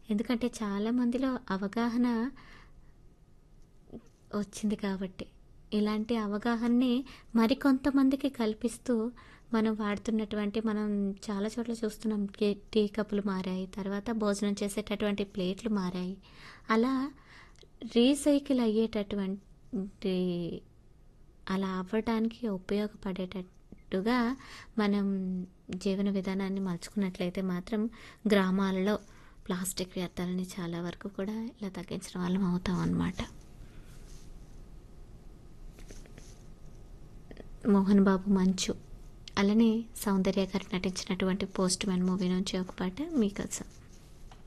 ఎందుకంటే చాలా మందిలో అవగాహన వచ్చింది కాబట్టి ఇలాంటి అవగాహనని మరికొంతమందికి కల్పిస్తూ మనం వాడుతున్నటువంటి మనం చాలా చోట్ల చూస్తున్నాం కే- టీ కప్పులు మారాయి తర్వాత భోజనం చేసేటటువంటి ప్లేట్లు మారాయి అలా రీసైకిల్ అయ్యేటటువంటి అలా అవ్వడానికి ఉపయోగపడేటట్టుగా మనం జీవన విధానాన్ని మలుచుకున్నట్లయితే మాత్రం గ్రామాలలో ప్లాస్టిక్ వ్యర్థాలని చాలా వరకు కూడా ఇలా తగ్గించడం వాళ్ళం అవుతాం అన్నమాట మోహన్ బాబు మంచు అలానే సౌందర్య గారు నటించినటువంటి పోస్ట్ మ్యాన్ మూవీ నుంచి ఒక పాట మీకోసం